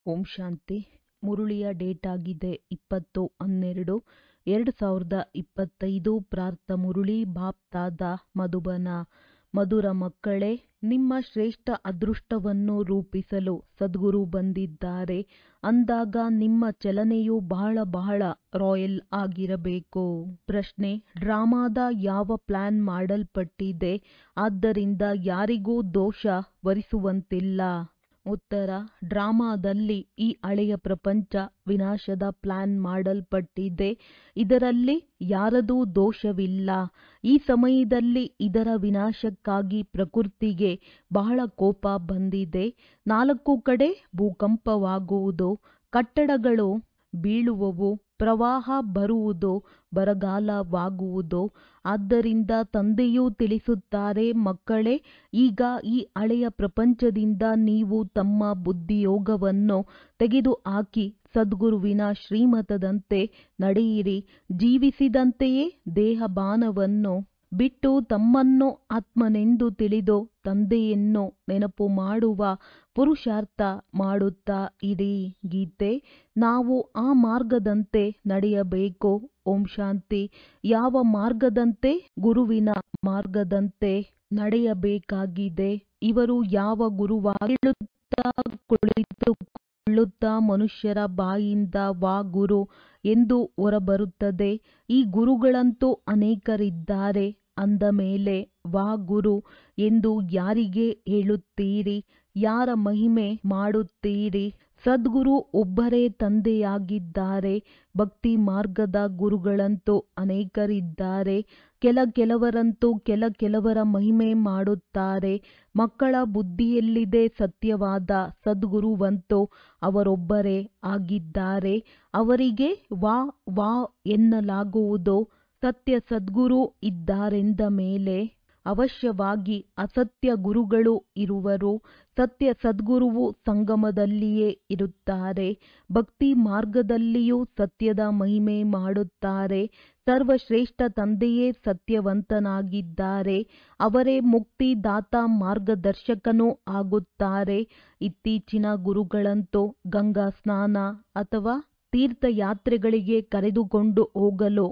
ಓಂ ಶಾಂತಿ ಮುರುಳಿಯ date ಆಗಿದೆ ಇಪ್ಪತ್ತು ಹನ್ನೆರಡು ಎರಡು ಸಾವಿರದ ಇಪ್ಪತ್ತೈದು ಪ್ರಾರ್ಥ ಮುರುಳಿ ಬಾಪ್ತಾದ ಮಧುಬನ ಮಧುರ ಮಕ್ಕಳೇ ನಿಮ್ಮ ಶ್ರೇಷ್ಠ ಅದೃಷ್ಟವನ್ನು ರೂಪಿಸಲು ಸದ್ಗುರು ಬಂದಿದ್ದಾರೆ ಅಂದಾಗ ನಿಮ್ಮ ಚಲನೆಯು ಬಹಳ ಬಹಳ ರಾಯಲ್ ಆಗಿರಬೇಕು ಪ್ರಶ್ನೆ ಡ್ರಾಮಾದ ಯಾವ ಪ್ಲಾನ್ ಮಾಡಲ್ಪಟ್ಟಿದೆ ಆದ್ದರಿಂದ ಯಾರಿಗೂ ದೋಷ ವರಿಸುವಂತಿಲ್ಲ ಉತ್ತರ ಡ್ರಾಮಾದಲ್ಲಿ ಈ ಹಳೆಯ ಪ್ರಪಂಚ ವಿನಾಶದ ಪ್ಲಾನ್ ಮಾಡಲ್ಪಟ್ಟಿದೆ ಇದರಲ್ಲಿ ಯಾರದೂ ದೋಷವಿಲ್ಲ ಈ ಸಮಯದಲ್ಲಿ ಇದರ ವಿನಾಶಕ್ಕಾಗಿ ಪ್ರಕೃತಿಗೆ ಬಹಳ ಕೋಪ ಬಂದಿದೆ ನಾಲ್ಕು ಕಡೆ ಭೂಕಂಪವಾಗುವುದು ಕಟ್ಟಡಗಳು ಬೀಳುವವು ಪ್ರವಾಹ ಬರುವುದು ಬರಗಾಲವಾಗುವುದು ಆದ್ದರಿಂದ ತಂದೆಯೂ ತಿಳಿಸುತ್ತಾರೆ ಮಕ್ಕಳೇ ಈಗ ಈ ಹಳೆಯ ಪ್ರಪಂಚದಿಂದ ನೀವು ತಮ್ಮ ಬುದ್ಧಿಯೋಗವನ್ನು ತೆಗೆದುಹಾಕಿ ಸದ್ಗುರುವಿನ ಶ್ರೀಮತದಂತೆ ನಡೆಯಿರಿ ಜೀವಿಸಿದಂತೆಯೇ ದೇಹಭಾನವನ್ನು ಬಿಟ್ಟು ತಮ್ಮನ್ನು ಆತ್ಮನೆಂದು ತಿಳಿದು ತಂದೆಯನ್ನು ನೆನಪು ಮಾಡುವ ಪುರುಷಾರ್ಥ ಮಾಡುತ್ತಾ ಇರಿ ಗೀತೆ ನಾವು ಆ ಮಾರ್ಗದಂತೆ ನಡೆಯಬೇಕು ಓಂ ಶಾಂತಿ ಯಾವ ಮಾರ್ಗದಂತೆ ಗುರುವಿನ ಮಾರ್ಗದಂತೆ ನಡೆಯಬೇಕಾಗಿದೆ ಇವರು ಯಾವ ಗುರುವಾಗಿಳುತ್ತಾ ಕುಳಿತುಕೊಳ್ಳುತ್ತಾ ಮನುಷ್ಯರ ಬಾಯಿಂದ ವಾ ಗುರು ಎಂದು ಹೊರಬರುತ್ತದೆ ಈ ಗುರುಗಳಂತೂ ಅನೇಕರಿದ್ದಾರೆ ಅಂದ ಮೇಲೆ ವಾ ಗುರು ಎಂದು ಯಾರಿಗೆ ಹೇಳುತ್ತೀರಿ ಯಾರ ಮಹಿಮೆ ಮಾಡುತ್ತೀರಿ ಸದ್ಗುರು ಒಬ್ಬರೇ ತಂದೆಯಾಗಿದ್ದಾರೆ ಭಕ್ತಿ ಮಾರ್ಗದ ಗುರುಗಳಂತೂ ಅನೇಕರಿದ್ದಾರೆ ಕೆಲ ಕೆಲವರಂತೂ ಕೆಲ ಕೆಲವರ ಮಹಿಮೆ ಮಾಡುತ್ತಾರೆ ಮಕ್ಕಳ ಬುದ್ಧಿಯಲ್ಲಿದೆ ಸತ್ಯವಾದ ಸದ್ಗುರುವಂತೂ ಅವರೊಬ್ಬರೇ ಆಗಿದ್ದಾರೆ ಅವರಿಗೆ ವಾ ವಾ ಎನ್ನಲಾಗುವುದು ಸತ್ಯ ಸದ್ಗುರು ಇದ್ದಾರೆಂದ ಮೇಲೆ ಅವಶ್ಯವಾಗಿ ಅಸತ್ಯ ಗುರುಗಳು ಇರುವರು ಸತ್ಯ ಸದ್ಗುರುವು ಸಂಗಮದಲ್ಲಿಯೇ ಇರುತ್ತಾರೆ ಭಕ್ತಿ ಮಾರ್ಗದಲ್ಲಿಯೂ ಸತ್ಯದ ಮಹಿಮೆ ಮಾಡುತ್ತಾರೆ ಸರ್ವಶ್ರೇಷ್ಠ ತಂದೆಯೇ ಸತ್ಯವಂತನಾಗಿದ್ದಾರೆ ಅವರೇ ಮುಕ್ತಿದಾತ ಮಾರ್ಗದರ್ಶಕನೂ ಆಗುತ್ತಾರೆ ಇತ್ತೀಚಿನ ಗುರುಗಳಂತೂ ಗಂಗಾ ಸ್ನಾನ ಅಥವಾ ತೀರ್ಥಯಾತ್ರೆಗಳಿಗೆ ಕರೆದುಕೊಂಡು ಹೋಗಲು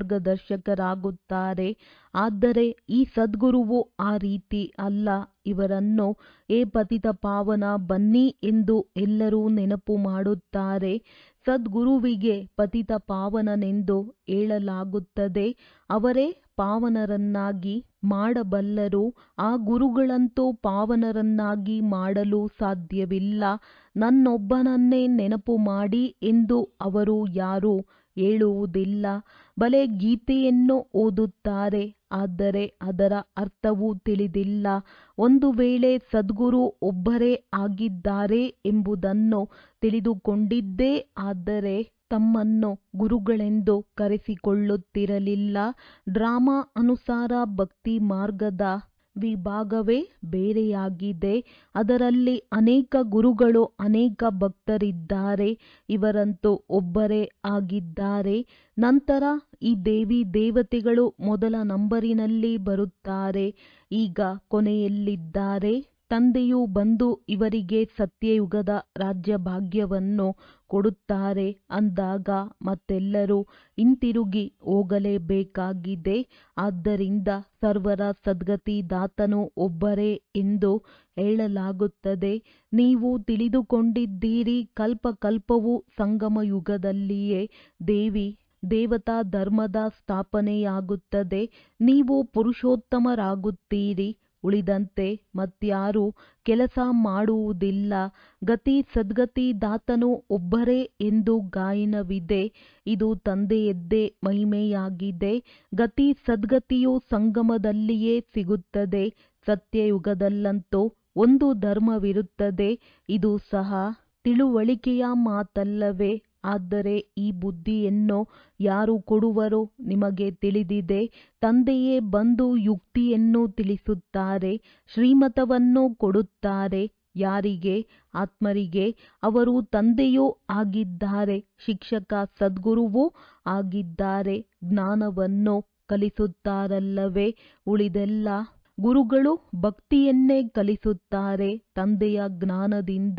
ಮಾರ್ಗದರ್ಶಕರಾಗುತ್ತಾರೆ ಆದರೆ ಈ ಸದ್ಗುರುವು ಆ ರೀತಿ ಅಲ್ಲ ಇವರನ್ನು ಏ ಪತಿತ ಪಾವನ ಬನ್ನಿ ಎಂದು ಎಲ್ಲರೂ ನೆನಪು ಮಾಡುತ್ತಾರೆ ಸದ್ಗುರುವಿಗೆ ಪತಿತ ಪಾವನನೆಂದು ಹೇಳಲಾಗುತ್ತದೆ ಅವರೇ ಪಾವನರನ್ನಾಗಿ ಮಾಡಬಲ್ಲರು ಆ ಗುರುಗಳಂತೂ ಪಾವನರನ್ನಾಗಿ ಮಾಡಲು ಸಾಧ್ಯವಿಲ್ಲ ನನ್ನೊಬ್ಬನನ್ನೇ ನೆನಪು ಮಾಡಿ ಎಂದು ಅವರು ಯಾರೂ ಹೇಳುವುದಿಲ್ಲ ಬಲೆ ಗೀತೆಯನ್ನು ಓದುತ್ತಾರೆ ಆದರೆ ಅದರ ಅರ್ಥವೂ ತಿಳಿದಿಲ್ಲ ಒಂದು ವೇಳೆ ಸದ್ಗುರು ಒಬ್ಬರೇ ಆಗಿದ್ದಾರೆ ಎಂಬುದನ್ನು ತಿಳಿದುಕೊಂಡಿದ್ದೇ ಆದರೆ ತಮ್ಮನ್ನು ಗುರುಗಳೆಂದು ಕರೆಸಿಕೊಳ್ಳುತ್ತಿರಲಿಲ್ಲ ಡ್ರಾಮಾ ಅನುಸಾರ ಭಕ್ತಿ ಮಾರ್ಗದ ವಿಭಾಗವೇ ಬೇರೆಯಾಗಿದೆ ಅದರಲ್ಲಿ ಅನೇಕ ಗುರುಗಳು ಅನೇಕ ಭಕ್ತರಿದ್ದಾರೆ ಇವರಂತೂ ಒಬ್ಬರೇ ಆಗಿದ್ದಾರೆ ನಂತರ ಈ ದೇವಿ ದೇವತೆಗಳು ಮೊದಲ ನಂಬರಿನಲ್ಲಿ ಬರುತ್ತಾರೆ ಈಗ ಕೊನೆಯಲ್ಲಿದ್ದಾರೆ ತಂದೆಯು ಬಂದು ಇವರಿಗೆ ಸತ್ಯಯುಗದ ರಾಜ್ಯಭಾಗ್ಯವನ್ನು ಕೊಡುತ್ತಾರೆ ಅಂದಾಗ ಮತ್ತೆಲ್ಲರೂ ಹಿಂತಿರುಗಿ ಹೋಗಲೇಬೇಕಾಗಿದೆ ಆದ್ದರಿಂದ ಸರ್ವರ ಸದ್ಗತಿದಾತನು ಒಬ್ಬರೇ ಎಂದು ಹೇಳಲಾಗುತ್ತದೆ ನೀವು ತಿಳಿದುಕೊಂಡಿದ್ದೀರಿ ಕಲ್ಪ ಕಲ್ಪವು ಸಂಗಮ ಯುಗದಲ್ಲಿಯೇ ದೇವಿ ದೇವತಾ ಧರ್ಮದ ಸ್ಥಾಪನೆಯಾಗುತ್ತದೆ ನೀವು ಪುರುಷೋತ್ತಮರಾಗುತ್ತೀರಿ ಉಳಿದಂತೆ ಮತ್ಯಾರೂ ಕೆಲಸ ಮಾಡುವುದಿಲ್ಲ ಗತಿ ಸದ್ಗತಿದಾತನು ಒಬ್ಬರೇ ಎಂದು ಗಾಯನವಿದೆ ಇದು ತಂದೆಯದ್ದೇ ಮಹಿಮೆಯಾಗಿದೆ ಗತಿ ಸದ್ಗತಿಯು ಸಂಗಮದಲ್ಲಿಯೇ ಸಿಗುತ್ತದೆ ಸತ್ಯಯುಗದಲ್ಲಂತೂ ಒಂದು ಧರ್ಮವಿರುತ್ತದೆ ಇದು ಸಹ ತಿಳುವಳಿಕೆಯ ಮಾತಲ್ಲವೇ ಆದರೆ ಈ ಬುದ್ಧಿಯನ್ನು ಯಾರು ಕೊಡುವರೋ ನಿಮಗೆ ತಿಳಿದಿದೆ ತಂದೆಯೇ ಬಂದು ಯುಕ್ತಿಯನ್ನು ತಿಳಿಸುತ್ತಾರೆ ಶ್ರೀಮತವನ್ನು ಕೊಡುತ್ತಾರೆ ಯಾರಿಗೆ ಆತ್ಮರಿಗೆ ಅವರು ತಂದೆಯೂ ಆಗಿದ್ದಾರೆ ಶಿಕ್ಷಕ ಸದ್ಗುರುವೂ ಆಗಿದ್ದಾರೆ ಜ್ಞಾನವನ್ನು ಕಲಿಸುತ್ತಾರಲ್ಲವೇ ಉಳಿದೆಲ್ಲ ಗುರುಗಳು ಭಕ್ತಿಯನ್ನೇ ಕಲಿಸುತ್ತಾರೆ ತಂದೆಯ ಜ್ಞಾನದಿಂದ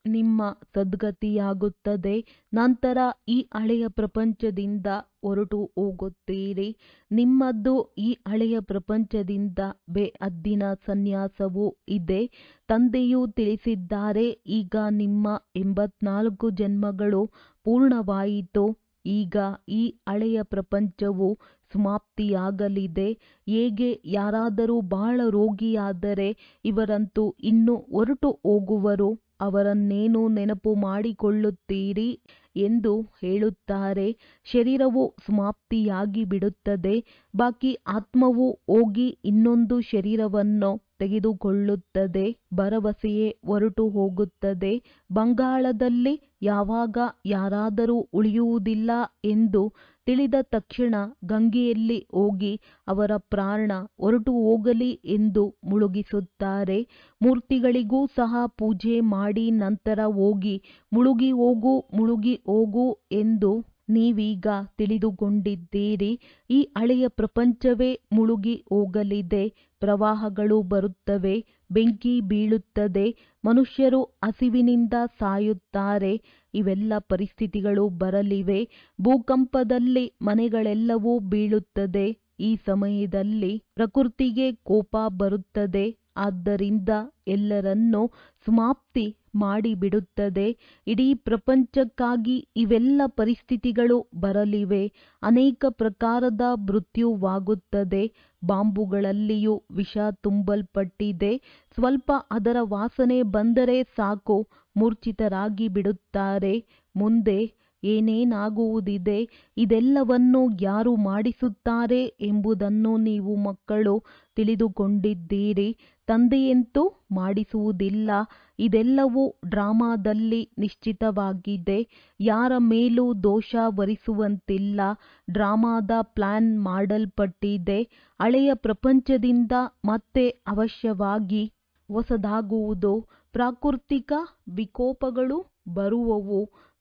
ನಿಮ್ಮ ಸದ್ಗತಿಯಾಗುತ್ತದೆ ನಂತರ ಈ ಹಳೆಯ ಪ್ರಪಂಚದಿಂದ ಹೊರಟು ಹೋಗುತ್ತೀರಿ ನಿಮ್ಮದ್ದು ಈ ಹಳೆಯ ಪ್ರಪಂಚದಿಂದ ಬೇಹದ್ದಿನ ಸನ್ಯಾಸವೂ ಇದೆ ತಂದೆಯು ತಿಳಿಸಿದ್ದಾರೆ ಈಗ ನಿಮ್ಮ ಎಂಬತ್ನಾಲ್ಕು ಜನ್ಮಗಳು ಪೂರ್ಣವಾಯಿತು ಈಗ ಈ ಹಳೆಯ ಪ್ರಪಂಚವು ಸಮಾಪ್ತಿಯಾಗಲಿದೆ ಹೇಗೆ ಯಾರಾದರೂ ಬಹಳ ರೋಗಿಯಾದರೆ ಇವರಂತೂ ಇನ್ನು ಹೊರಟು ಹೋಗುವರು ಅವರನ್ನೇನು ನೆನಪು ಮಾಡಿಕೊಳ್ಳುತ್ತೀರಿ ಎಂದು ಹೇಳುತ್ತಾರೆ ಶರೀರವು ಸಮಾಪ್ತಿಯಾಗಿ ಬಿಡುತ್ತದೆ ಬಾಕಿ ಆತ್ಮವು ಹೋಗಿ ಇನ್ನೊಂದು ಶರೀರವನ್ನು ತೆಗೆದುಕೊಳ್ಳುತ್ತದೆ ಭರವಸೆಯೇ ಹೊರಟು ಹೋಗುತ್ತದೆ ಬಂಗಾಳದಲ್ಲಿ ಯಾವಾಗ ಯಾರಾದರೂ ಉಳಿಯುವುದಿಲ್ಲ ಎಂದು ತಿಳಿದ ತಕ್ಷಣ ಗಂಗೆಯಲ್ಲಿ ಹೋಗಿ ಅವರ ಪ್ರಾಣ ಹೊರಟು ಹೋಗಲಿ ಎಂದು ಮುಳುಗಿಸುತ್ತಾರೆ ಮೂರ್ತಿಗಳಿಗೂ ಸಹ ಪೂಜೆ ಮಾಡಿ ನಂತರ ಹೋಗಿ ಮುಳುಗಿ ಹೋಗು ಮುಳುಗಿ ಹೋಗು ಎಂದು ನೀವೀಗ ತಿಳಿದುಕೊಂಡಿದ್ದೀರಿ ಈ ಹಳೆಯ ಪ್ರಪಂಚವೇ ಮುಳುಗಿ ಹೋಗಲಿದೆ ಪ್ರವಾಹಗಳು ಬರುತ್ತವೆ ಬೆಂಕಿ ಬೀಳುತ್ತದೆ ಮನುಷ್ಯರು ಹಸಿವಿನಿಂದ ಸಾಯುತ್ತಾರೆ ಇವೆಲ್ಲ ಪರಿಸ್ಥಿತಿಗಳು ಬರಲಿವೆ ಭೂಕಂಪದಲ್ಲಿ ಮನೆಗಳೆಲ್ಲವೂ ಬೀಳುತ್ತದೆ ಈ ಸಮಯದಲ್ಲಿ ಪ್ರಕೃತಿಗೆ ಕೋಪ ಬರುತ್ತದೆ ಆದ್ದರಿಂದ ಎಲ್ಲರನ್ನೂ ಸಮಾಪ್ತಿ ಮಾಡಿಬಿಡುತ್ತದೆ ಇಡೀ ಪ್ರಪಂಚಕ್ಕಾಗಿ ಇವೆಲ್ಲ ಪರಿಸ್ಥಿತಿಗಳು ಬರಲಿವೆ ಅನೇಕ ಪ್ರಕಾರದ ಮೃತ್ಯುವಾಗುತ್ತದೆ ಬಾಂಬುಗಳಲ್ಲಿಯೂ ವಿಷ ತುಂಬಲ್ಪಟ್ಟಿದೆ ಸ್ವಲ್ಪ ಅದರ ವಾಸನೆ ಬಂದರೆ ಸಾಕು ಮೂರ್ಛಿತರಾಗಿ ಬಿಡುತ್ತಾರೆ ಮುಂದೆ ಏನೇನಾಗುವುದಿದೆ ಇದೆಲ್ಲವನ್ನು ಯಾರು ಮಾಡಿಸುತ್ತಾರೆ ಎಂಬುದನ್ನು ನೀವು ಮಕ್ಕಳು ತಿಳಿದುಕೊಂಡಿದ್ದೀರಿ ತಂದೆಯಂತೂ ಮಾಡಿಸುವುದಿಲ್ಲ ಇದೆಲ್ಲವೂ ಡ್ರಾಮಾದಲ್ಲಿ ನಿಶ್ಚಿತವಾಗಿದೆ ಯಾರ ಮೇಲೂ ದೋಷ ಹೊರಿಸುವಂತಿಲ್ಲ ಡ್ರಾಮಾದ ಪ್ಲಾನ್ ಮಾಡಲ್ಪಟ್ಟಿದೆ ಹಳೆಯ ಪ್ರಪಂಚದಿಂದ ಮತ್ತೆ ಅವಶ್ಯವಾಗಿ ಹೊಸದಾಗುವುದು ಪ್ರಾಕೃತಿಕ ವಿಕೋಪಗಳು ಬರುವವು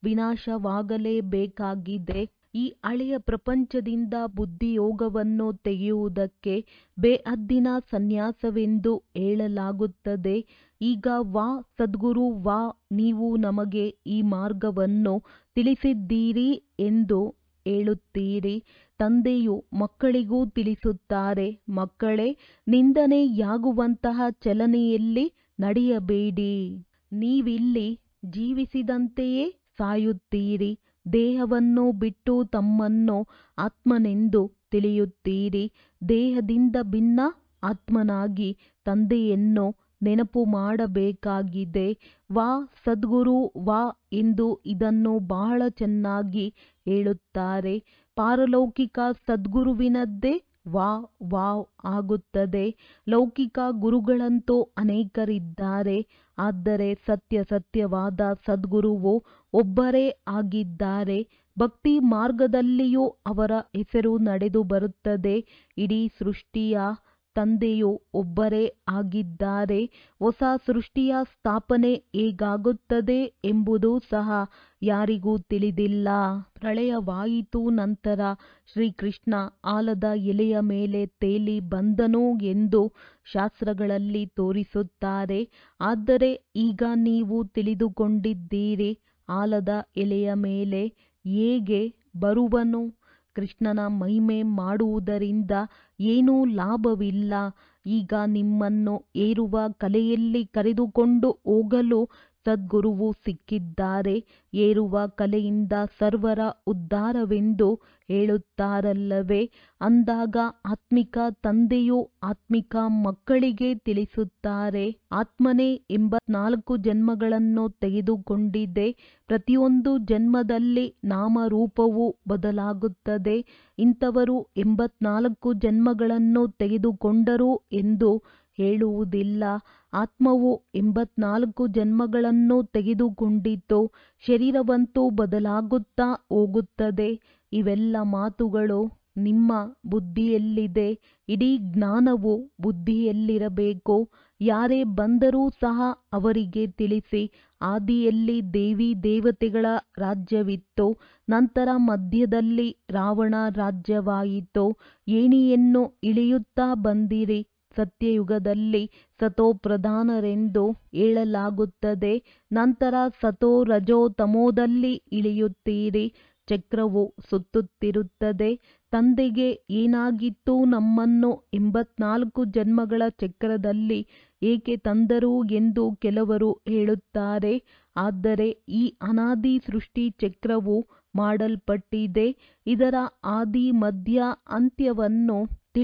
ವಿನಾಶವಾಗಲೇಬೇಕಾಗಿದೆ ಈ ಹಳೆಯ ಪ್ರಪಂಚದಿಂದ ಬುದ್ಧಿಯೋಗವನ್ನು ತೆಗೆಯುವುದಕ್ಕೆ ಬೇಹದ್ದಿನ ಸನ್ಯಾಸವೆಂದು ಹೇಳಲಾಗುತ್ತದೆ ಈಗ ವಾ ಸದ್ಗುರು ವಾ ನೀವು ನಮಗೆ ಈ ಮಾರ್ಗವನ್ನು ತಿಳಿಸಿದ್ದೀರಿ ಎಂದು ಹೇಳುತ್ತೀರಿ ತಂದೆಯು ಮಕ್ಕಳಿಗೂ ತಿಳಿಸುತ್ತಾರೆ ಮಕ್ಕಳೇ ನಿಂದನೆಯಾಗುವಂತಹ ಚಲನೆಯಲ್ಲಿ ನಡೆಯಬೇಡಿ ನೀವಿಲ್ಲಿ ಜೀವಿಸಿದಂತೆಯೇ ಸಾಯುತ್ತೀರಿ ದೇಹವನ್ನು ಬಿಟ್ಟು ತಮ್ಮನ್ನು ಆತ್ಮನೆಂದು ತಿಳಿಯುತ್ತೀರಿ ದೇಹದಿಂದ ಭಿನ್ನ ಆತ್ಮನಾಗಿ ತಂದೆಯನ್ನು ನೆನಪು ಮಾಡಬೇಕಾಗಿದೆ ವಾ ಸದ್ಗುರು ವಾ ಎಂದು ಇದನ್ನು ಬಹಳ ಚೆನ್ನಾಗಿ ಹೇಳುತ್ತಾರೆ ಪಾರಲೌಕಿಕ ಸದ್ಗುರುವಿನದ್ದೇ ವಾ ವಾವ್ ಆಗುತ್ತದೆ ಲೌಕಿಕ ಗುರುಗಳಂತೂ ಅನೇಕರಿದ್ದಾರೆ ಆದರೆ ಸತ್ಯ ಸತ್ಯವಾದ ಸದ್ಗುರುವು ಒಬ್ಬರೇ ಆಗಿದ್ದಾರೆ ಭಕ್ತಿ ಮಾರ್ಗದಲ್ಲಿಯೂ ಅವರ ಹೆಸರು ನಡೆದು ಬರುತ್ತದೆ ಇಡೀ ಸೃಷ್ಟಿಯ ತಂದೆಯು ಒಬ್ಬರೇ ಆಗಿದ್ದಾರೆ ಹೊಸ ಸೃಷ್ಟಿಯ ಸ್ಥಾಪನೆ ಹೇಗಾಗುತ್ತದೆ ಎಂಬುದು ಸಹ ಯಾರಿಗೂ ತಿಳಿದಿಲ್ಲ ಪ್ರಳಯವಾಯಿತು ನಂತರ ಶ್ರೀಕೃಷ್ಣ ಆಲದ ಎಲೆಯ ಮೇಲೆ ತೇಲಿ ಬಂದನು ಎಂದು ಶಾಸ್ತ್ರಗಳಲ್ಲಿ ತೋರಿಸುತ್ತಾರೆ ಆದರೆ ಈಗ ನೀವು ತಿಳಿದುಕೊಂಡಿದ್ದೀರಿ ಆಲದ ಎಲೆಯ ಮೇಲೆ ಹೇಗೆ ಬರುವನು ಕೃಷ್ಣನ ಮಹಿಮೆ ಮಾಡುವುದರಿಂದ ಏನೂ ಲಾಭವಿಲ್ಲ ಈಗ ನಿಮ್ಮನ್ನು ಏರುವ ಕಲೆಯಲ್ಲಿ ಕರೆದುಕೊಂಡು ಹೋಗಲು ಸದ್ಗುರುವು ಸಿಕ್ಕಿದ್ದಾರೆ ಏರುವ ಕಲೆಯಿಂದ ಸರ್ವರ ಉದ್ಧಾರವೆಂದು ಹೇಳುತ್ತಾರಲ್ಲವೇ ಅಂದಾಗ ಆತ್ಮಿಕ ತಂದೆಯು ಆತ್ಮಿಕ ಮಕ್ಕಳಿಗೆ ತಿಳಿಸುತ್ತಾರೆ ಆತ್ಮನೇ ಎಂಬತ್ನಾಲ್ಕು ಜನ್ಮಗಳನ್ನು ತೆಗೆದುಕೊಂಡಿದೆ ಪ್ರತಿಯೊಂದು ಜನ್ಮದಲ್ಲಿ ನಾಮರೂಪವು ಬದಲಾಗುತ್ತದೆ ಇಂಥವರು ಎಂಬತ್ನಾಲ್ಕು ಜನ್ಮಗಳನ್ನು ತೆಗೆದುಕೊಂಡರು ಎಂದು ಹೇಳುವುದಿಲ್ಲ ಆತ್ಮವು ಎಂಬತ್ನಾಲ್ಕು ಜನ್ಮಗಳನ್ನು ತೆಗೆದುಕೊಂಡಿತು ಶರೀರವಂತೂ ಬದಲಾಗುತ್ತಾ ಹೋಗುತ್ತದೆ ಇವೆಲ್ಲ ಮಾತುಗಳು ನಿಮ್ಮ ಬುದ್ಧಿಯಲ್ಲಿದೆ ಇಡೀ ಜ್ಞಾನವು ಬುದ್ಧಿಯಲ್ಲಿರಬೇಕು ಯಾರೇ ಬಂದರೂ ಸಹ ಅವರಿಗೆ ತಿಳಿಸಿ ಆದಿಯಲ್ಲಿ ದೇವಿ ದೇವತೆಗಳ ರಾಜ್ಯವಿತ್ತು ನಂತರ ಮಧ್ಯದಲ್ಲಿ ರಾವಣ ರಾಜ್ಯವಾಯಿತು ಏಣಿಯನ್ನು ಇಳಿಯುತ್ತಾ ಬಂದಿರಿ ಸತ್ಯಯುಗದಲ್ಲಿ ಸತೋ ಪ್ರಧಾನರೆಂದು ಹೇಳಲಾಗುತ್ತದೆ ನಂತರ ಸತೋ ರಜೋ ತಮೋದಲ್ಲಿ ಇಳಿಯುತ್ತೀರಿ ಚಕ್ರವು ಸುತ್ತುತ್ತಿರುತ್ತದೆ ತಂದೆಗೆ ಏನಾಗಿತ್ತು ನಮ್ಮನ್ನು ಎಂಬತ್ನಾಲ್ಕು ಜನ್ಮಗಳ ಚಕ್ರದಲ್ಲಿ ಏಕೆ ತಂದರು ಎಂದು ಕೆಲವರು ಹೇಳುತ್ತಾರೆ ಆದರೆ ಈ ಅನಾದಿ ಸೃಷ್ಟಿ ಚಕ್ರವು ಮಾಡಲ್ಪಟ್ಟಿದೆ ಇದರ ಆದಿ ಮಧ್ಯ ಅಂತ್ಯವನ್ನು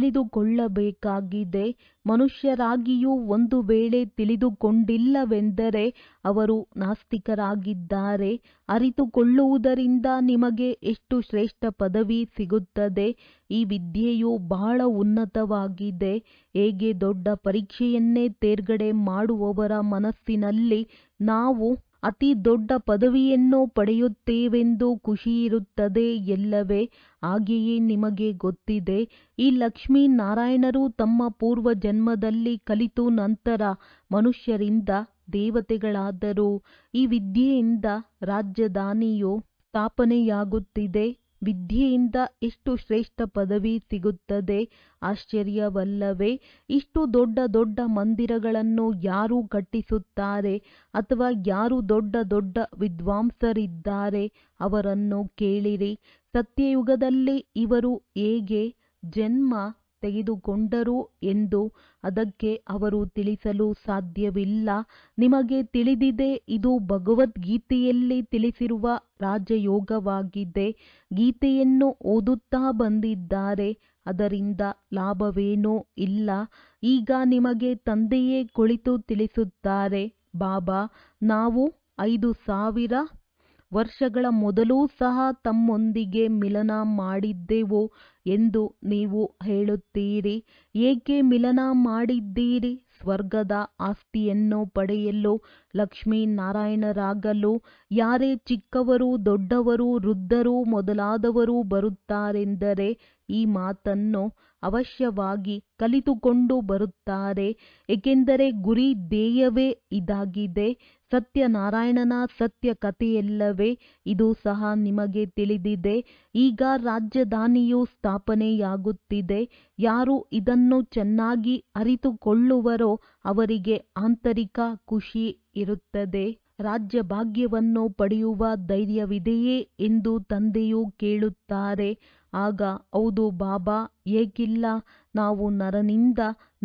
ತಿಳಿದುಕೊಳ್ಳಬೇಕಾಗಿದೆ ಮನುಷ್ಯರಾಗಿಯೂ ಒಂದು ವೇಳೆ ತಿಳಿದುಕೊಂಡಿಲ್ಲವೆಂದರೆ ಅವರು ನಾಸ್ತಿಕರಾಗಿದ್ದಾರೆ ಅರಿತುಕೊಳ್ಳುವುದರಿಂದ ನಿಮಗೆ ಎಷ್ಟು ಶ್ರೇಷ್ಠ ಪದವಿ ಸಿಗುತ್ತದೆ ಈ ವಿದ್ಯೆಯು ಬಹಳ ಉನ್ನತವಾಗಿದೆ ಹೇಗೆ ದೊಡ್ಡ ಪರೀಕ್ಷೆಯನ್ನೇ ತೇರ್ಗಡೆ ಮಾಡುವವರ ಮನಸ್ಸಿನಲ್ಲಿ ನಾವು ಅತಿ ದೊಡ್ಡ ಪದವಿಯನ್ನು ಪಡೆಯುತ್ತೇವೆಂದು ಖುಷಿಯಿರುತ್ತದೆ ಎಲ್ಲವೇ ಹಾಗೆಯೇ ನಿಮಗೆ ಗೊತ್ತಿದೆ ಈ ಲಕ್ಷ್ಮೀ ನಾರಾಯಣರು ತಮ್ಮ ಪೂರ್ವ ಜನ್ಮದಲ್ಲಿ ಕಲಿತು ನಂತರ ಮನುಷ್ಯರಿಂದ ದೇವತೆಗಳಾದರು ಈ ವಿದ್ಯೆಯಿಂದ ರಾಜಧಾನಿಯು ಸ್ಥಾಪನೆಯಾಗುತ್ತಿದೆ ವಿದ್ಯೆಯಿಂದ ಎಷ್ಟು ಶ್ರೇಷ್ಠ ಪದವಿ ಸಿಗುತ್ತದೆ ಆಶ್ಚರ್ಯವಲ್ಲವೇ ಇಷ್ಟು ದೊಡ್ಡ ದೊಡ್ಡ ಮಂದಿರಗಳನ್ನು ಯಾರು ಕಟ್ಟಿಸುತ್ತಾರೆ ಅಥವಾ ಯಾರು ದೊಡ್ಡ ದೊಡ್ಡ ವಿದ್ವಾಂಸರಿದ್ದಾರೆ ಅವರನ್ನು ಕೇಳಿರಿ ಸತ್ಯಯುಗದಲ್ಲಿ ಇವರು ಹೇಗೆ ಜನ್ಮ ತೆಗೆದುಕೊಂಡರು ಎಂದು ಅದಕ್ಕೆ ಅವರು ತಿಳಿಸಲು ಸಾಧ್ಯವಿಲ್ಲ ನಿಮಗೆ ತಿಳಿದಿದೆ ಇದು ಭಗವದ್ಗೀತೆಯಲ್ಲಿ ತಿಳಿಸಿರುವ ರಾಜಯೋಗವಾಗಿದೆ ಗೀತೆಯನ್ನು ಓದುತ್ತಾ ಬಂದಿದ್ದಾರೆ ಅದರಿಂದ ಲಾಭವೇನೂ ಇಲ್ಲ ಈಗ ನಿಮಗೆ ತಂದೆಯೇ ಕುಳಿತು ತಿಳಿಸುತ್ತಾರೆ ಬಾಬಾ ನಾವು ಐದು ಸಾವಿರ ವರ್ಷಗಳ ಮೊದಲೂ ಸಹ ತಮ್ಮೊಂದಿಗೆ ಮಿಲನ ಮಾಡಿದ್ದೆವು ಎಂದು ನೀವು ಹೇಳುತ್ತೀರಿ ಏಕೆ ಮಿಲನ ಮಾಡಿದ್ದೀರಿ ಸ್ವರ್ಗದ ಆಸ್ತಿಯನ್ನು ಪಡೆಯಲು ಲಕ್ಷ್ಮೀನಾರಾಯಣರಾಗಲು ಯಾರೇ ಚಿಕ್ಕವರು ದೊಡ್ಡವರು ವೃದ್ಧರು ಮೊದಲಾದವರು ಬರುತ್ತಾರೆಂದರೆ ಈ ಮಾತನ್ನು ಅವಶ್ಯವಾಗಿ ಕಲಿತುಕೊಂಡು ಬರುತ್ತಾರೆ ಏಕೆಂದರೆ ಗುರಿ ಧ್ಯೇಯವೇ ಇದಾಗಿದೆ ಸತ್ಯನಾರಾಯಣನ ಸತ್ಯ ಕಥೆಯಲ್ಲವೇ ಇದು ಸಹ ನಿಮಗೆ ತಿಳಿದಿದೆ ಈಗ ರಾಜಧಾನಿಯು ಸ್ಥಾಪನೆಯಾಗುತ್ತಿದೆ ಯಾರು ಇದನ್ನು ಚೆನ್ನಾಗಿ ಅರಿತುಕೊಳ್ಳುವರೋ ಅವರಿಗೆ ಆಂತರಿಕ ಖುಷಿ ಇರುತ್ತದೆ ರಾಜ್ಯ ಭಾಗ್ಯವನ್ನು ಪಡೆಯುವ ಧೈರ್ಯವಿದೆಯೇ ಎಂದು ತಂದೆಯು ಕೇಳುತ್ತಾರೆ ಆಗ ಹೌದು ಬಾಬಾ ಏಕಿಲ್ಲ ನಾವು ನರನಿಂದ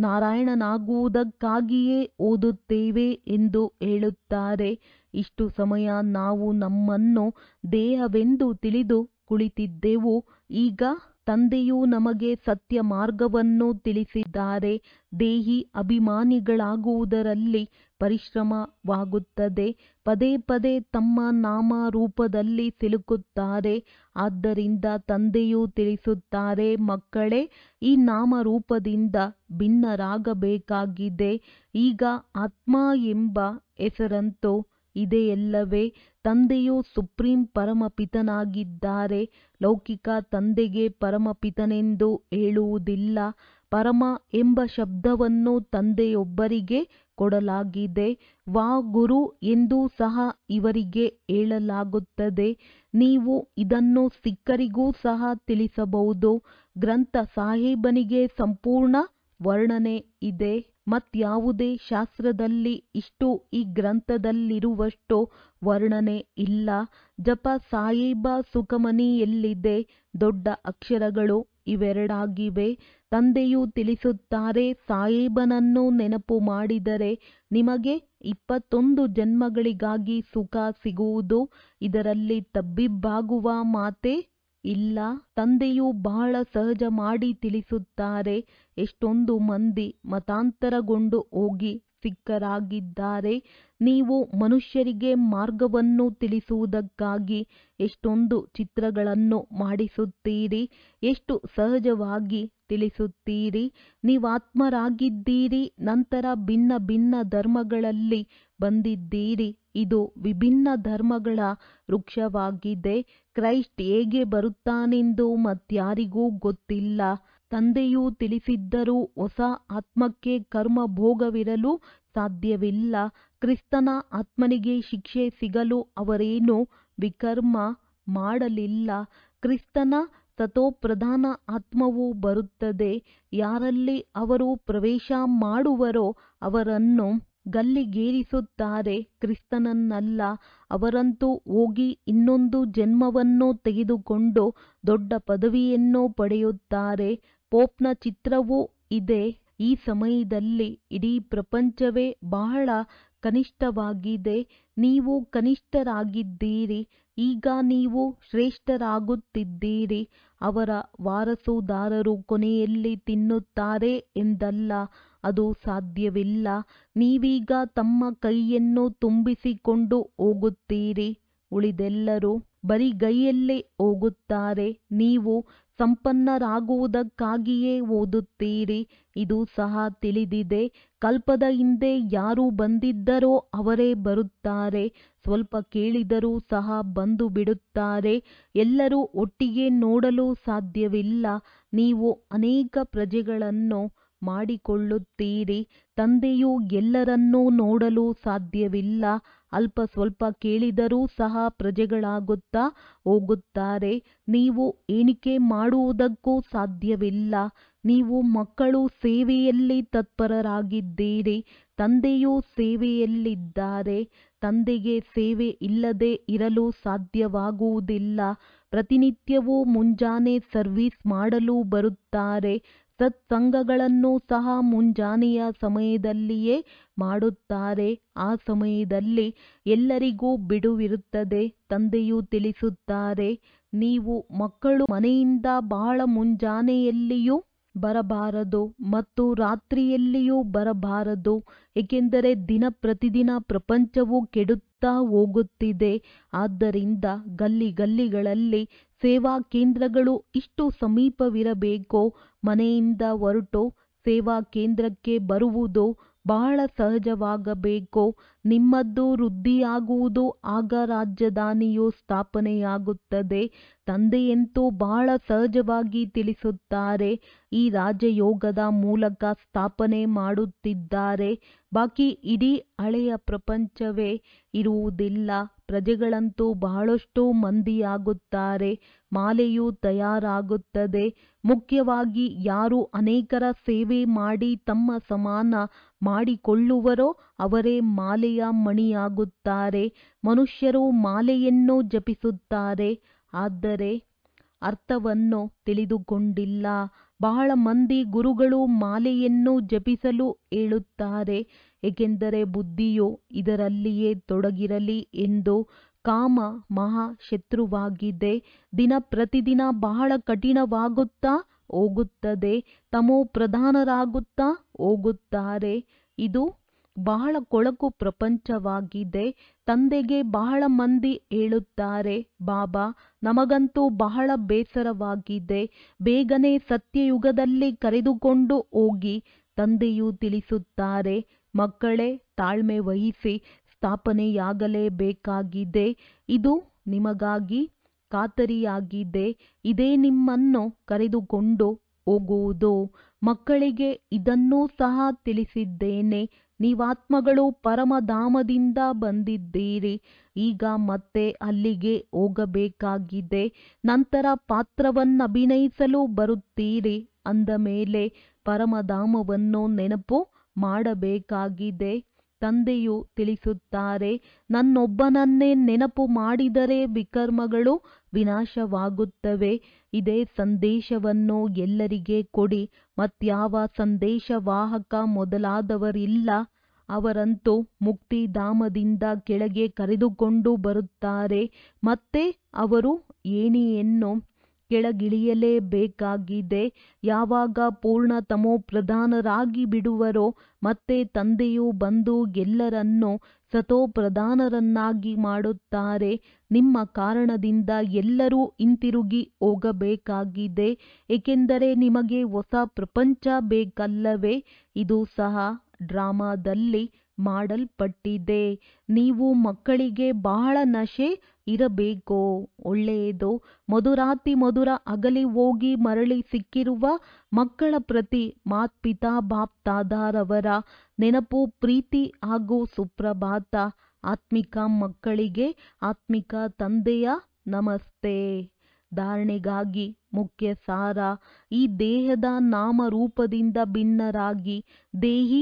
ನಾರಾಯಣನಾಗುವುದಕ್ಕಾಗಿಯೇ ಓದುತ್ತೇವೆ ಎಂದು ಹೇಳುತ್ತಾರೆ ಇಷ್ಟು ಸಮಯ ನಾವು ನಮ್ಮನ್ನು ದೇಹವೆಂದು ತಿಳಿದು ಕುಳಿತಿದ್ದೆವು ಈಗ ತಂದೆಯು ನಮಗೆ ಸತ್ಯ ಮಾರ್ಗವನ್ನು ತಿಳಿಸಿದ್ದಾರೆ ದೇಹಿ ಅಭಿಮಾನಿಗಳಾಗುವುದರಲ್ಲಿ ಪರಿಶ್ರಮವಾಗುತ್ತದೆ ಪದೇ ಪದೇ ತಮ್ಮ ನಾಮ ರೂಪದಲ್ಲಿ ಸಿಲುಕುತ್ತಾರೆ ಆದ್ದರಿಂದ ತಂದೆಯು ತಿಳಿಸುತ್ತಾರೆ ಮಕ್ಕಳೇ ಈ ನಾಮರೂಪದಿಂದ ಭಿನ್ನರಾಗಬೇಕಾಗಿದೆ ಈಗ ಆತ್ಮ ಎಂಬ ಹೆಸರಂತೂ ಇದೆಯಲ್ಲವೇ ತಂದೆಯು ಸುಪ್ರೀಂ ಪರಮಪಿತನಾಗಿದ್ದಾರೆ ಲೌಕಿಕ ತಂದೆಗೆ ಪರಮಪಿತನೆಂದು ಹೇಳುವುದಿಲ್ಲ ಪರಮ ಎಂಬ ಶಬ್ದವನ್ನು ತಂದೆಯೊಬ್ಬರಿಗೆ ಕೊಡಲಾಗಿದೆ ವಾ ಗುರು ಎಂದೂ ಸಹ ಇವರಿಗೆ ಹೇಳಲಾಗುತ್ತದೆ ನೀವು ಇದನ್ನು ಸಿಖ್ಖರಿಗೂ ಸಹ ತಿಳಿಸಬಹುದು ಗ್ರಂಥ ಸಾಹೇಬನಿಗೆ ಸಂಪೂರ್ಣ ವರ್ಣನೆ ಇದೆ ಮತ್ಯಾವುದೇ ಶಾಸ್ತ್ರದಲ್ಲಿ ಇಷ್ಟು ಈ ಗ್ರಂಥದಲ್ಲಿರುವಷ್ಟು ವರ್ಣನೆ ಇಲ್ಲ ಜಪ ಸಾಹೇಬ ಸುಖಮನಿಯಲ್ಲಿದೆ ದೊಡ್ಡ ಅಕ್ಷರಗಳು ಇವೆರಡಾಗಿವೆ ತಂದೆಯು ತಿಳಿಸುತ್ತಾರೆ ಸಾಹೇಬನನ್ನು ನೆನಪು ಮಾಡಿದರೆ ನಿಮಗೆ ಇಪ್ಪತ್ತೊಂದು ಜನ್ಮಗಳಿಗಾಗಿ ಸುಖ ಸಿಗುವುದು ಇದರಲ್ಲಿ ತಬ್ಬಿಬ್ಬಾಗುವ ಮಾತೇ ಇಲ್ಲ ತಂದೆಯು ಬಹಳ ಸಹಜ ಮಾಡಿ ತಿಳಿಸುತ್ತಾರೆ ಎಷ್ಟೊಂದು ಮಂದಿ ಮತಾಂತರಗೊಂಡು ಹೋಗಿ ಸಿಖ್ಖರಾಗಿದ್ದಾರೆ ನೀವು ಮನುಷ್ಯರಿಗೆ ಮಾರ್ಗವನ್ನು ತಿಳಿಸುವುದಕ್ಕಾಗಿ ಎಷ್ಟೊಂದು ಚಿತ್ರಗಳನ್ನು ಮಾಡಿಸುತ್ತೀರಿ ಎಷ್ಟು ಸಹಜವಾಗಿ ತಿಳಿಸುತ್ತೀರಿ ನೀವಾತ್ಮರಾಗಿದ್ದೀರಿ ನಂತರ ಭಿನ್ನ ಭಿನ್ನ ಧರ್ಮಗಳಲ್ಲಿ ಬಂದಿದ್ದೀರಿ ಇದು ವಿಭಿನ್ನ ಧರ್ಮಗಳ ವೃಕ್ಷವಾಗಿದೆ ಕ್ರೈಸ್ಟ್ ಹೇಗೆ ಬರುತ್ತಾನೆಂದು ಮತ್ಯಾರಿಗೂ ಗೊತ್ತಿಲ್ಲ ತಂದೆಯು ತಿಳಿಸಿದ್ದರೂ ಹೊಸ ಆತ್ಮಕ್ಕೆ ಕರ್ಮ ಭೋಗವಿರಲು ಸಾಧ್ಯವಿಲ್ಲ ಕ್ರಿಸ್ತನ ಆತ್ಮನಿಗೆ ಶಿಕ್ಷೆ ಸಿಗಲು ಅವರೇನು ವಿಕರ್ಮ ಮಾಡಲಿಲ್ಲ ಕ್ರಿಸ್ತನ ಸತೋಪ್ರಧಾನ ಆತ್ಮವು ಬರುತ್ತದೆ ಯಾರಲ್ಲಿ ಅವರು ಪ್ರವೇಶ ಮಾಡುವರೋ ಅವರನ್ನು ಗಲ್ಲಿಗೇರಿಸುತ್ತಾರೆ ಕ್ರಿಸ್ತನನ್ನಲ್ಲ ಅವರಂತೂ ಹೋಗಿ ಇನ್ನೊಂದು ಜನ್ಮವನ್ನು ತೆಗೆದುಕೊಂಡು ದೊಡ್ಡ ಪದವಿಯನ್ನು ಪಡೆಯುತ್ತಾರೆ ಪೋಪ್ನ ಚಿತ್ರವೂ ಇದೆ ಈ ಸಮಯದಲ್ಲಿ ಇಡೀ ಪ್ರಪಂಚವೇ ಬಹಳ ಕನಿಷ್ಠವಾಗಿದೆ ನೀವು ಕನಿಷ್ಠರಾಗಿದ್ದೀರಿ ಈಗ ನೀವು ಶ್ರೇಷ್ಠರಾಗುತ್ತಿದ್ದೀರಿ ಅವರ ವಾರಸುದಾರರು ಕೊನೆಯಲ್ಲಿ ತಿನ್ನುತ್ತಾರೆ ಎಂದಲ್ಲ ಅದು ಸಾಧ್ಯವಿಲ್ಲ ನೀವೀಗ ತಮ್ಮ ಕೈಯನ್ನು ತುಂಬಿಸಿಕೊಂಡು ಹೋಗುತ್ತೀರಿ ಉಳಿದೆಲ್ಲರೂ ಬರಿಗೈಯಲ್ಲಿ ಹೋಗುತ್ತಾರೆ ನೀವು ಸಂಪನ್ನರಾಗುವುದಕ್ಕಾಗಿಯೇ ಓದುತ್ತೀರಿ ಇದು ಸಹ ತಿಳಿದಿದೆ ಕಲ್ಪದ ಹಿಂದೆ ಯಾರು ಬಂದಿದ್ದರೋ ಅವರೇ ಬರುತ್ತಾರೆ ಸ್ವಲ್ಪ ಕೇಳಿದರೂ ಸಹ ಬಂದು ಬಿಡುತ್ತಾರೆ ಎಲ್ಲರೂ ಒಟ್ಟಿಗೆ ನೋಡಲು ಸಾಧ್ಯವಿಲ್ಲ ನೀವು ಅನೇಕ ಪ್ರಜೆಗಳನ್ನು ಮಾಡಿಕೊಳ್ಳುತ್ತೀರಿ ತಂದೆಯು ಎಲ್ಲರನ್ನೂ ನೋಡಲು ಸಾಧ್ಯವಿಲ್ಲ ಅಲ್ಪ ಸ್ವಲ್ಪ ಕೇಳಿದರೂ ಸಹ ಪ್ರಜೆಗಳಾಗುತ್ತಾ ಹೋಗುತ್ತಾರೆ ನೀವು ಎಣಿಕೆ ಮಾಡುವುದಕ್ಕೂ ಸಾಧ್ಯವಿಲ್ಲ ನೀವು ಮಕ್ಕಳು ಸೇವೆಯಲ್ಲಿ ತತ್ಪರರಾಗಿದ್ದೀರಿ ತಂದೆಯು ಸೇವೆಯಲ್ಲಿದ್ದಾರೆ ತಂದೆಗೆ ಸೇವೆ ಇಲ್ಲದೆ ಇರಲು ಸಾಧ್ಯವಾಗುವುದಿಲ್ಲ ಪ್ರತಿನಿತ್ಯವೂ ಮುಂಜಾನೆ ಸರ್ವಿಸ್ ಮಾಡಲು ಬರುತ್ತಾರೆ ಸತ್ಸಂಗಗಳನ್ನು ಸಹ ಮುಂಜಾನೆಯ ಸಮಯದಲ್ಲಿಯೇ ಮಾಡುತ್ತಾರೆ ಆ ಸಮಯದಲ್ಲಿ ಎಲ್ಲರಿಗೂ ಬಿಡುವಿರುತ್ತದೆ ತಂದೆಯು ತಿಳಿಸುತ್ತಾರೆ ನೀವು ಮಕ್ಕಳು ಮನೆಯಿಂದ ಬಹಳ ಮುಂಜಾನೆಯಲ್ಲಿಯೂ ಬರಬಾರದು ಮತ್ತು ರಾತ್ರಿಯಲ್ಲಿಯೂ ಬರಬಾರದು ಏಕೆಂದರೆ ದಿನ ಪ್ರತಿದಿನ ಪ್ರಪಂಚವು ಕೆಡುತ್ತಾ ಹೋಗುತ್ತಿದೆ ಆದ್ದರಿಂದ ಗಲ್ಲಿ ಗಲ್ಲಿಗಳಲ್ಲಿ ಸೇವಾ ಕೇಂದ್ರಗಳು ಇಷ್ಟು ಸಮೀಪವಿರಬೇಕೋ ಮನೆಯಿಂದ ಹೊರಟು ಸೇವಾ ಕೇಂದ್ರಕ್ಕೆ ಬರುವುದು ಬಹಳ ಸಹಜವಾಗಬೇಕು ನಿಮ್ಮದ್ದು ವೃದ್ಧಿಯಾಗುವುದು ಆಗ ರಾಜಧಾನಿಯು ಸ್ಥಾಪನೆಯಾಗುತ್ತದೆ ತಂದೆಯಂತೂ ಬಹಳ ಸಹಜವಾಗಿ ತಿಳಿಸುತ್ತಾರೆ ಈ ರಾಜಯೋಗದ ಮೂಲಕ ಸ್ಥಾಪನೆ ಮಾಡುತ್ತಿದ್ದಾರೆ ಬಾಕಿ ಇಡೀ ಹಳೆಯ ಪ್ರಪಂಚವೇ ಇರುವುದಿಲ್ಲ ಪ್ರಜೆಗಳಂತೂ ಬಹಳಷ್ಟು ಮಂದಿಯಾಗುತ್ತಾರೆ ಮಾಲೆಯು ತಯಾರಾಗುತ್ತದೆ ಮುಖ್ಯವಾಗಿ ಯಾರು ಅನೇಕರ ಸೇವೆ ಮಾಡಿ ತಮ್ಮ ಸಮಾನ ಮಾಡಿಕೊಳ್ಳುವರೋ ಅವರೇ ಮಾಲೆಯ ಮಣಿಯಾಗುತ್ತಾರೆ ಮನುಷ್ಯರು ಮಾಲೆಯನ್ನು ಜಪಿಸುತ್ತಾರೆ ಆದರೆ ಅರ್ಥವನ್ನು ತಿಳಿದುಕೊಂಡಿಲ್ಲ ಬಹಳ ಮಂದಿ ಗುರುಗಳು ಮಾಲೆಯನ್ನು ಜಪಿಸಲು ಹೇಳುತ್ತಾರೆ ಏಕೆಂದರೆ ಬುದ್ಧಿಯು ಇದರಲ್ಲಿಯೇ ತೊಡಗಿರಲಿ ಎಂದು ಕಾಮ ಮಹಾ ಶತ್ರುವಾಗಿದೆ ದಿನ ಪ್ರತಿದಿನ ಬಹಳ ಕಠಿಣವಾಗುತ್ತಾ ಹೋಗುತ್ತದೆ ತಮೋ ಪ್ರಧಾನರಾಗುತ್ತಾ ಹೋಗುತ್ತಾರೆ ಇದು ಬಹಳ ಕೊಳಕು ಪ್ರಪಂಚವಾಗಿದೆ ತಂದೆಗೆ ಬಹಳ ಮಂದಿ ಹೇಳುತ್ತಾರೆ ಬಾಬಾ ನಮಗಂತೂ ಬಹಳ ಬೇಸರವಾಗಿದೆ ಬೇಗನೆ ಸತ್ಯಯುಗದಲ್ಲಿ ಕರೆದುಕೊಂಡು ಹೋಗಿ ತಂದೆಯು ತಿಳಿಸುತ್ತಾರೆ ಮಕ್ಕಳೇ ತಾಳ್ಮೆ ವಹಿಸಿ ಸ್ಥಾಪನೆಯಾಗಲೇಬೇಕಾಗಿದೆ ಇದು ನಿಮಗಾಗಿ ಖಾತರಿಯಾಗಿದೆ ಇದೇ ನಿಮ್ಮನ್ನು ಕರೆದುಕೊಂಡು ಹೋಗುವುದು ಮಕ್ಕಳಿಗೆ ಇದನ್ನೂ ಸಹ ತಿಳಿಸಿದ್ದೇನೆ ನೀವಾತ್ಮಗಳು ಪರಮಧಾಮದಿಂದ ಬಂದಿದ್ದೀರಿ ಈಗ ಮತ್ತೆ ಅಲ್ಲಿಗೆ ಹೋಗಬೇಕಾಗಿದೆ ನಂತರ ಪಾತ್ರವನ್ನಭಿನಯಿಸಲು ಬರುತ್ತೀರಿ ಅಂದ ಮೇಲೆ ಪರಮಧಾಮವನ್ನು ನೆನಪು ಮಾಡಬೇಕಾಗಿದೆ ತಂದೆಯು ತಿಳಿಸುತ್ತಾರೆ ನನ್ನೊಬ್ಬನನ್ನೇ ನೆನಪು ಮಾಡಿದರೆ ವಿಕರ್ಮಗಳು ವಿನಾಶವಾಗುತ್ತವೆ ಇದೇ ಸಂದೇಶವನ್ನು ಎಲ್ಲರಿಗೆ ಕೊಡಿ ಮತ್ಯಾವ ಸಂದೇಶವಾಹಕ ಮೊದಲಾದವರಿಲ್ಲ ಅವರಂತೂ ಮುಕ್ತಿಧಾಮದಿಂದ ಕೆಳಗೆ ಕರೆದುಕೊಂಡು ಬರುತ್ತಾರೆ ಮತ್ತೆ ಅವರು ಏಣಿಯನ್ನು ಕೆಳಗಿಳಿಯಲೇಬೇಕಾಗಿದೆ ಯಾವಾಗ ಪೂರ್ಣ ತಮೋ ಪ್ರಧಾನರಾಗಿ ಬಿಡುವರೋ ಮತ್ತೆ ತಂದೆಯು ಬಂದು ಎಲ್ಲರನ್ನೂ ಸತೋಪ್ರಧಾನರನ್ನಾಗಿ ಮಾಡುತ್ತಾರೆ ನಿಮ್ಮ ಕಾರಣದಿಂದ ಎಲ್ಲರೂ ಹಿಂತಿರುಗಿ ಹೋಗಬೇಕಾಗಿದೆ ಏಕೆಂದರೆ ನಿಮಗೆ ಹೊಸ ಪ್ರಪಂಚ ಬೇಕಲ್ಲವೇ ಇದು ಸಹ ಡ್ರಾಮಾದಲ್ಲಿ ಮಾಡಲ್ಪಟ್ಟಿದೆ ನೀವು ಮಕ್ಕಳಿಗೆ ಬಹಳ ನಶೆ ಇರಬೇಕು ಒಳ್ಳೆಯದು ಮಧುರಾತಿ ಮಧುರ ಅಗಲಿ ಹೋಗಿ ಮರಳಿ ಸಿಕ್ಕಿರುವ ಮಕ್ಕಳ ಪ್ರತಿ ಮಾತ್ಪಿತಾ ಬಾಪ್ ತಾದಾರವರ ನೆನಪು ಪ್ರೀತಿ ಹಾಗೂ ಸುಪ್ರಭಾತ ಆತ್ಮಿಕ ಮಕ್ಕಳಿಗೆ ಆತ್ಮಿಕ ತಂದೆಯ ನಮಸ್ತೆ ಧಾರಣೆಗಾಗಿ ಮುಖ್ಯ ಸಾರ ಈ ದೇಹದ ನಾಮರೂಪದಿಂದ ಭಿನ್ನರಾಗಿ ದೇಹಿ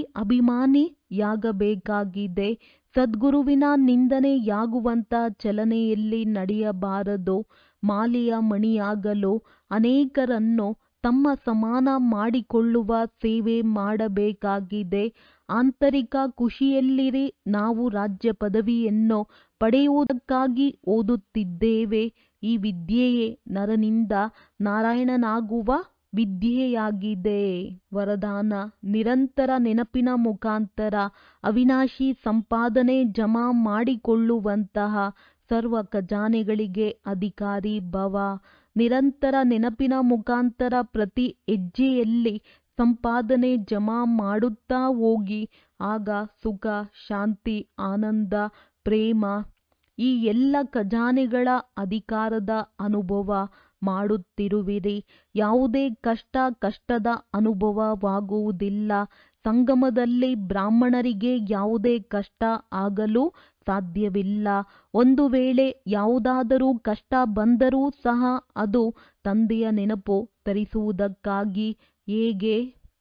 ಅಭಿಮಾನಿಯಾಗಬೇಕಾಗಿದೆ ಸದ್ಗುರುವಿನ ನಿಂದನೆಯಾಗುವಂತ ಚಲನೆಯಲ್ಲಿ ನಡೆಯಬಾರದು ಮಾಲೆಯ ಮಣಿಯಾಗಲು ಅನೇಕರನ್ನು ತಮ್ಮ ಸಮಾನ ಮಾಡಿಕೊಳ್ಳುವ ಸೇವೆ ಮಾಡಬೇಕಾಗಿದೆ ಆಂತರಿಕ ಖುಷಿಯಲ್ಲಿರಿ ನಾವು ರಾಜ್ಯ ಪದವಿಯನ್ನು ಪಡೆಯುವುದಕ್ಕಾಗಿ ಓದುತ್ತಿದ್ದೇವೆ ಈ ವಿದ್ಯೆಯೇ ನರನಿಂದ ನಾರಾಯಣನಾಗುವ ವಿದ್ಯೆಯಾಗಿದೆ ವರದಾನ ನಿರಂತರ ನೆನಪಿನ ಮುಖಾಂತರ ಅವಿನಾಶಿ ಸಂಪಾದನೆ ಜಮಾ ಮಾಡಿಕೊಳ್ಳುವಂತಹ ಸರ್ವ ಖಜಾನೆಗಳಿಗೆ ಅಧಿಕಾರಿ ಭವ ನಿರಂತರ ನೆನಪಿನ ಮುಖಾಂತರ ಪ್ರತಿ ಹೆಜ್ಜೆಯಲ್ಲಿ ಸಂಪಾದನೆ ಜಮಾ ಮಾಡುತ್ತಾ ಹೋಗಿ ಆಗ ಸುಖ ಶಾಂತಿ ಆನಂದ ಪ್ರೇಮ ಈ ಎಲ್ಲ ಖಜಾನೆಗಳ ಅಧಿಕಾರದ ಅನುಭವ ಮಾಡುತ್ತಿರುವಿರಿ ಯಾವುದೇ ಕಷ್ಟ ಕಷ್ಟದ ಅನುಭವವಾಗುವುದಿಲ್ಲ ಸಂಗಮದಲ್ಲಿ ಬ್ರಾಹ್ಮಣರಿಗೆ ಯಾವುದೇ ಕಷ್ಟ ಆಗಲು ಸಾಧ್ಯವಿಲ್ಲ ಒಂದು ವೇಳೆ ಯಾವುದಾದರೂ ಕಷ್ಟ ಬಂದರೂ ಸಹ ಅದು ತಂದೆಯ ನೆನಪು ತರಿಸುವುದಕ್ಕಾಗಿ ಹೇಗೆ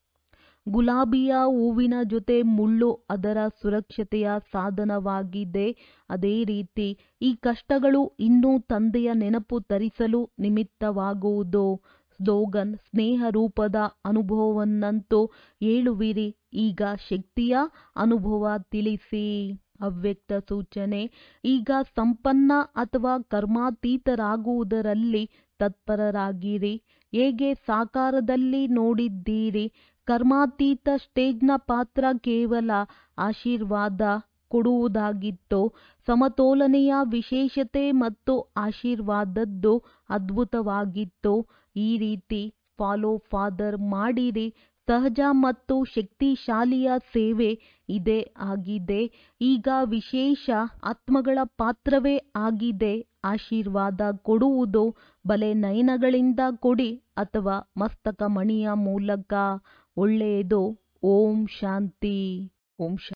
ಗುಲಾಬಿಯ ಹೂವಿನ ಜೊತೆ ಮುಳ್ಳು ಅದರ ಸುರಕ್ಷತೆಯ ಸಾಧನವಾಗಿದೆ ಅದೇ ರೀತಿ ಈ ಕಷ್ಟಗಳು ಇನ್ನೂ ತಂದೆಯ ನೆನಪು ತರಿಸಲು ನಿಮಿತ್ತವಾಗುವುದು ಸ್ಲೋಗನ್ ಸ್ನೇಹ ರೂಪದ ಅನುಭವವನ್ನಂತೂ ಹೇಳುವಿರಿ ಈಗ ಶಕ್ತಿಯ ಅನುಭವ ತಿಳಿಸಿ ಅವ್ಯಕ್ತ ಸೂಚನೆ ಈಗ ಸಂಪನ್ನ ಅಥವಾ ಕರ್ಮಾತೀತರಾಗುವುದರಲ್ಲಿ ತತ್ಪರರಾಗಿರಿ ಹೇಗೆ ಸಾಕಾರದಲ್ಲಿ ನೋಡಿದ್ದೀರಿ ಕರ್ಮಾತೀತ ಸ್ಟೇಜ್ನ ಪಾತ್ರ ಕೇವಲ ಆಶೀರ್ವಾದ ಕೊಡುವುದಾಗಿತ್ತು ಸಮತೋಲನೆಯ ವಿಶೇಷತೆ ಮತ್ತು ಆಶೀರ್ವಾದದ್ದು ಅದ್ಭುತವಾಗಿತ್ತು ಈ ರೀತಿ ಫಾಲೋ ಫಾದರ್ ಮಾಡಿರಿ ಸಹಜ ಮತ್ತು ಶಕ್ತಿಶಾಲಿಯ ಸೇವೆ ಇದೇ ಆಗಿದೆ ಈಗ ವಿಶೇಷ ಆತ್ಮಗಳ ಪಾತ್ರವೇ ಆಗಿದೆ ಆಶೀರ್ವಾದ ಕೊಡುವುದು ಬಲೆ ನಯನಗಳಿಂದ ಕೊಡಿ ಅಥವಾ ಮಸ್ತಕ ಮಣಿಯ ಮೂಲಕ ಒಳ್ಳೆಯದು ಓಂ ಶಾಂತಿ ಓಂ